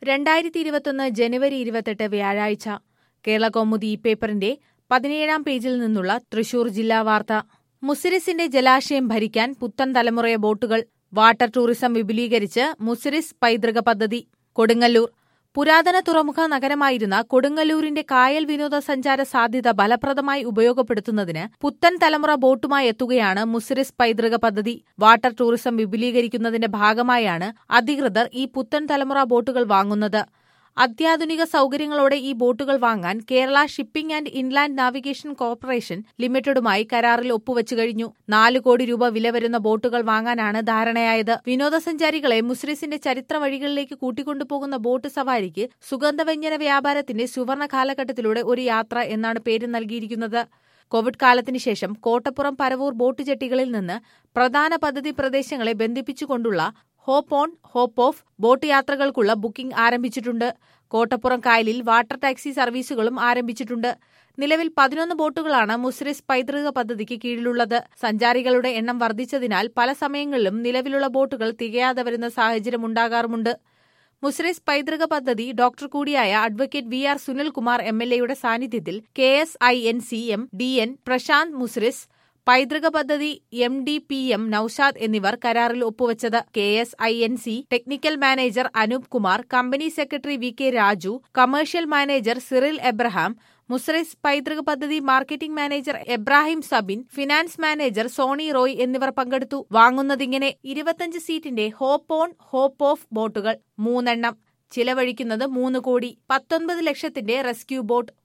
രണ്ടായിരത്തി ഇരുപത്തൊന്ന് ജനുവരി ഇരുപത്തെട്ട് വ്യാഴാഴ്ച കേരള കൗമുദി ഈ പേപ്പറിന്റെ പതിനേഴാം പേജിൽ നിന്നുള്ള തൃശൂർ ജില്ലാ വാർത്ത മുസിരിസിന്റെ ജലാശയം ഭരിക്കാൻ പുത്തൻ തലമുറയ ബോട്ടുകൾ വാട്ടർ ടൂറിസം വിപുലീകരിച്ച് മുസിരിസ് പൈതൃക പദ്ധതി കൊടുങ്ങല്ലൂർ പുരാതന തുറമുഖ നഗരമായിരുന്ന കൊടുങ്ങല്ലൂരിന്റെ കായൽ വിനോദസഞ്ചാര സാധ്യത ഫലപ്രദമായി ഉപയോഗപ്പെടുത്തുന്നതിന് പുത്തൻ തലമുറ ബോട്ടുമായി എത്തുകയാണ് മുസിരിസ് പൈതൃക പദ്ധതി വാട്ടർ ടൂറിസം വിപുലീകരിക്കുന്നതിന്റെ ഭാഗമായാണ് അധികൃതർ ഈ പുത്തൻ തലമുറ ബോട്ടുകൾ വാങ്ങുന്നത് അത്യാധുനിക സൗകര്യങ്ങളോടെ ഈ ബോട്ടുകൾ വാങ്ങാൻ Kerala shipping and inland navigation corporation ലിമിറ്റഡുമായി കരാറിൽ ഒപ്പുവച്ചു കഴിഞ്ഞു നാല് കോടി രൂപ വില വരുന്ന ബോട്ടുകൾ വാങ്ങാനാണ് ധാരണയായത് വിനോദസഞ്ചാരികളെ മുസ്രിസിന്റെ ചരിത്ര വഴികളിലേക്ക് കൂട്ടിക്കൊണ്ടുപോകുന്ന ബോട്ട് സവാരിക്ക് സുഗന്ധവ്യഞ്ജന വ്യാപാരത്തിന്റെ സുവർണ കാലഘട്ടത്തിലൂടെ ഒരു യാത്ര എന്നാണ് പേര് നൽകിയിരിക്കുന്നത് കോവിഡ് കാലത്തിന് ശേഷം കോട്ടപ്പുറം പരവൂർ ബോട്ട് ജെട്ടികളിൽ നിന്ന് പ്രധാന പദ്ധതി പ്രദേശങ്ങളെ ബന്ധിപ്പിച്ചുകൊണ്ടുള്ള hop on hop off boat യാത്രകൾക്കുള്ള ബുക്കിംഗ് ആരംഭിച്ചിട്ടുണ്ട് കോട്ടപ്പുറം കായലിൽ വാട്ടർ ടാക്സി സർവീസുകളും ആരംഭിച്ചിട്ടുണ്ട് നിലവിൽ പതിനൊന്ന് ബോട്ടുകളാണ് മുസ്രിസ് പൈതൃക പദ്ധതിക്ക് കീഴിലുള്ളത് സഞ്ചാരികളുടെ എണ്ണം വർദ്ധിച്ചതിനാൽ പല സമയങ്ങളിലും നിലവിലുള്ള ബോട്ടുകൾ തികയാതെ വരുന്ന സാഹചര്യമുണ്ടാകാറുമുണ്ട് മുസ്രിസ് പൈതൃക പദ്ധതി ഡോക്ടർ കൂടിയായ advocate V R Sunilkumar M L എയുടെ സാന്നിധ്യത്തിൽ K S I N C M D N Prashanth Muziris പൈതൃക പദ്ധതി M D P M Naushad എന്നിവർ കരാറിൽ ഒപ്പുവച്ചത് K S I N C technical manager Anoop Kumar company secretary V K Raju commercial manager Cyril Abraham Muziris പൈതൃക പദ്ധതി marketing manager Ebrahim Sabin finance manager Sony Roy എന്നിവർ പങ്കെടുത്തു വാങ്ങുന്നതിങ്ങനെ ഇരുപത്തഞ്ച് സീറ്റിന്റെ ഹോപ്പ് ഓൺ ഹോപ്പ് ഓഫ് ബോട്ടുകൾ മൂന്നെണ്ണം ചിലവഴിക്കുന്നത് മൂന്ന് കോടി പത്തൊൻപത് ലക്ഷത്തിന്റെ റെസ്ക്യൂ ബോട്ട്